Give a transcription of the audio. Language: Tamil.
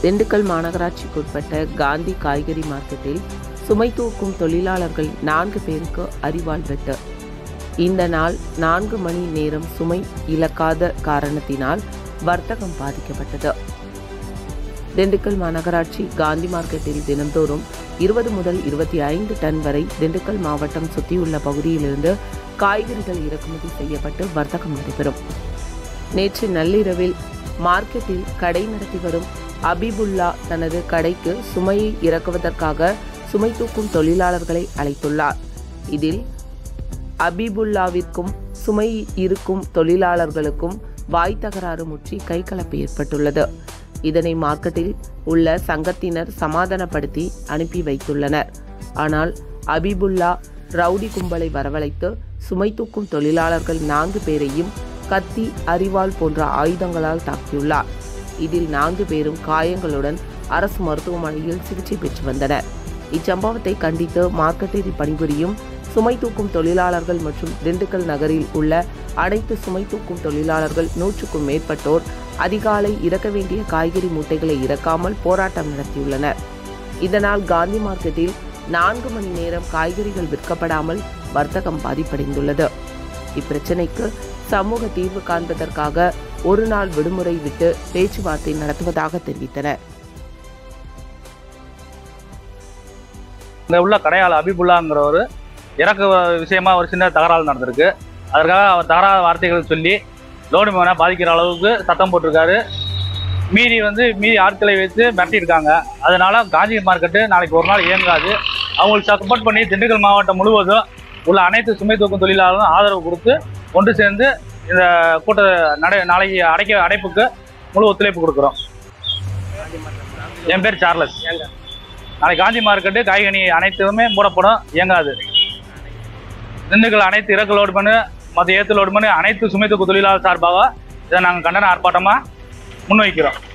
திண்டுக்கல் மாநகராட்சிக்குட்பட்ட காந்தி காய்கறி மார்க்கெட்டில் சுமை தூக்கும் தொழிலாளர்கள் நான்கு பேருக்கு அறிவால் வெட்டு இந்த நாள் நான்கு மணி நேரம் சுமை இழக்காத காரணத்தினால் வர்த்தகம் பாதிக்கப்பட்டது திண்டுக்கல் மாநகராட்சி காந்தி மார்க்கெட்டில் தினந்தோறும் இருபது முதல் இருபத்தி ஐந்து டன் வரை திண்டுக்கல் மாவட்டம் சுற்றியுள்ள பகுதியிலிருந்து காய்கறிகள் இறக்குமதி செய்யப்பட்டு வர்த்தகம் நடைபெறும் நேற்று நள்ளிரவில் மார்க்கெட்டில் கடை நடத்தி வரும் அபிபுல்லா தனது கடைக்கு சுமையை இறக்குவதற்காக சுமை தூக்கும் தொழிலாளர்களை அழைத்துள்ளார் இதில் அபிபுல்லாவிற்கும் சுமை இருக்கும் தொழிலாளர்களுக்கும் வாய் தகராறு முற்றி கைகலப்பு ஏற்பட்டுள்ளது இதனை மார்க்கெட்டில் உள்ள சங்கத்தினர் சமாதானப்படுத்தி அனுப்பி வைத்துள்ளனர் ஆனால் அபிபுல்லா ரவுடி கும்பலை வரவழைத்து சுமை தூக்கும் தொழிலாளர்கள் நான்கு பேரையும் கத்தி அரிவாள் போன்ற ஆயுதங்களால் தாக்கியுள்ளார் இதில் நான்கு பேரும் காயங்களுடன் அரசு மருத்துவமனையில் சிகிச்சை பெற்று வந்தனர் இச்சம்பவத்தை கண்டித்து மார்க்கெட்டில் பணிபுரியும் சுமை தூக்கும் தொழிலாளர்கள் மற்றும் திண்டுக்கல் நகரில் உள்ள அனைத்து சுமை தூக்கும் தொழிலாளர்கள் நூற்றுக்கும் மேற்பட்டோர் அதிகாலை இறக்க வேண்டிய காய்கறி மூட்டைகளை இறக்காமல் போராட்டம் நடத்தியுள்ளனர் இதனால் காந்தி மார்க்கெட்டில் நான்கு மணி நேரம் காய்கறிகள் விற்கப்படாமல் வர்த்தகம் பாதிப்படைந்துள்ளது இப்பிரச்சினைக்கு சமூக தீர்வு காண்பதற்காக ஒரு நாள் விடுமுறை விட்டு பேச்சுவார்த்தை நடத்துவதாக தெரிவித்தனர் இங்கே உள்ள கடையாளர் அபிபுல்லாங்கிறவர் இறக்க விஷயமா ஒரு சின்ன தகராறு நடந்திருக்கு அதற்காக அவர் தகராறு வார்த்தைகள் சொல்லி லோடு மேனை பாதிக்கிற அளவுக்கு சத்தம் போட்டிருக்காரு மீறி வந்து மீறி ஆட்களை வைத்து மிரட்டியிருக்காங்க அதனால காந்தி மார்க்கெட்டு நாளைக்கு ஒரு நாள் இயங்காது அவங்களுக்கு சப்போர்ட் பண்ணி திண்டுக்கல் மாவட்டம் முழுவதும் உள்ள அனைத்து சுமை தூக்கும் தொழிலாளர்களும் ஆதரவு கொடுத்து ஒன்று சேர்ந்து இந்த கூட்ட நடை நாளைக்கு அடைக்க அடைப்புக்கு முழு ஒத்துழைப்பு கொடுக்குறோம் என் பேர் சார்லஸ் நாளைக்கு காந்தி மார்க்கெட்டு காய்கனி அனைத்துமே மூடப்படும் இயங்காது திண்டுக்கல் அனைத்து இறக்கு லோடு பண்ணு மற்ற ஏற்று லோடு பண்ணு அனைத்து சுமை தூக்கு தொழிலாளர் சார்பாக இதை நாங்கள் கண்டன ஆர்ப்பாட்டமாக முன்வைக்கிறோம்